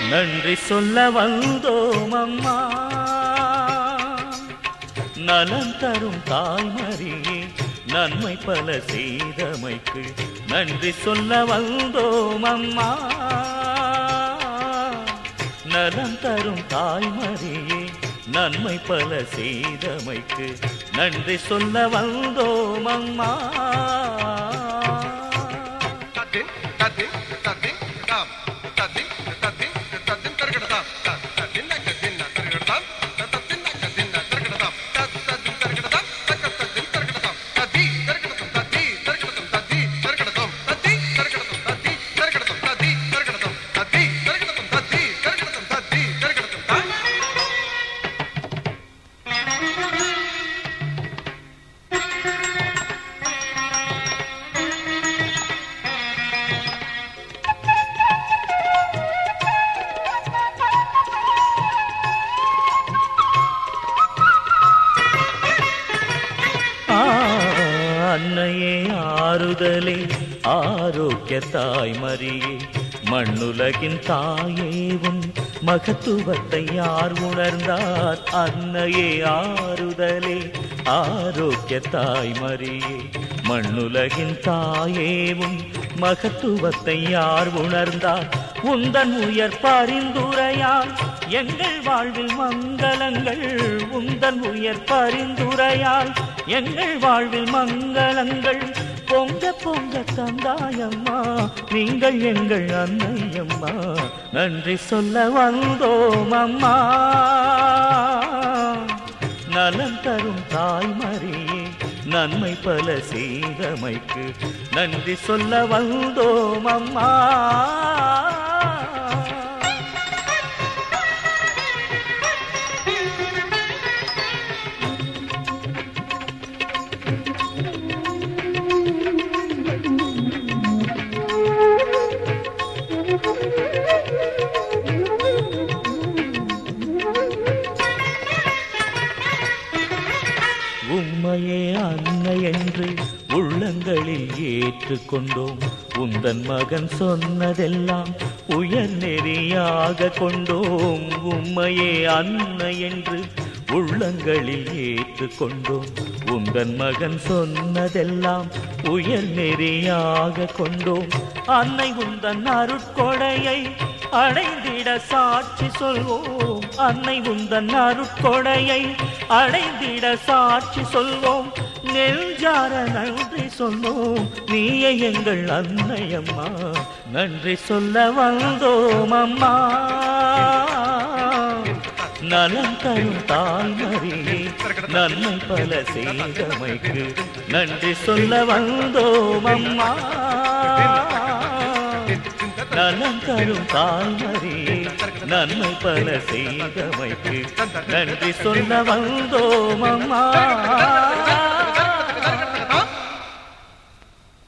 நன்றி சொல்ல வந்தோம் அம்மா நலம் தரும் தாய்மரியே நன்மை பல செய்தமைக்கு நன்றி சொல்ல வந்தோம் அம்மா நலம் தரும் தாய்மரியே நன்மை பல செய்தமைக்கு நன்றி சொல்ல வந்தோம் அம்மா தத்தின் தத்தின் தத்தின் தாம் தத்தின் தத்தின் தத்தின் தர்க்கடதாம் தத்தின் தத்தின் தர்க்கடதாம் தத்தின் தத்தின் தர்க்கடதாம் தத்தின் தர்க்கடதாம் தத்தின் தர்க்கடதாம் தத்தி தர்க்கடதாம் தத்தி தர்க்கடதாம் தத்தி தர்க்கடதாம் தத்தி தர்க்கடதாம் தத்தி தர்க்கடதாம் தத்தி தர்க்கடதாம் தத்தி தர்க்கடதாம் தத்தி தர்க்கடதாம் தத்தி தர்க்கடதாம் ஆ, அன்னையே ஆறுதலே ஆரோக்கிய தாய்மரியே மண்ணுலகின் தாயே உன் மகத்துவத்தை யார் உணர்ந்தார் அன்னையே ஆறுதலே ஆரோக்கிய தாய்மரியே மண்ணுலகின் தாயே உன் மகத்துவத்தை யார் உணர்ந்தார் உந்தன் உயர் பரிந்துரையால் எங்கள் வாழ்வில் மங்களங்கள் உந்தன் உயர் பரிந்துரையால் எங்கள் வாழ்வில் மங்களங்கள் பொங்க பொங்க தந்தாயம்மா நீங்கள் எங்கள் அன்னையம்மா நன்றி சொல்ல வந்தோம் அம்மா நலம் தரும் தாய்மரியே நன்மை பல செய்தமைக்கு நன்றி சொல்ல வந்தோம் அம்மா உம்மையே அன்னை என்று உள்ளங்களில் ஏற்றுக்கொண்டோம் உந்தன் மகன் சொன்னதெல்லாம் உயர் நெறியாக கொண்டோம் உம்மையே அன்னை என்று உள்ளங்களில் ஏற்றுக்கொண்டோம் உந்தன் மகன் சொன்னதெல்லாம் உயர் நெறியாக கொண்டோம் அன்னை உந்தன் அருட்கொடையை அடைந்திட சாட்சி சொல்வோம் அன்னை உந்தன் அருட்கொடையை அடைந்திட சாட்சி சொல்வோம் நெஞ்சார நன்றி சொல்வோம் நீயே எங்கள் அன்னையம்மா நன்றி சொல்ல வந்தோம் அம்மா நலம் தரும் தாய்மரியே நன்மை பல செய்தமைக்கு நன்றி சொல்ல வந்தோம் அம்மா நலம் தரும் தாய்மரியே நன்மை பல செய்தமைக்கு நன்றி சொல்ல வந்தோம் அம்மா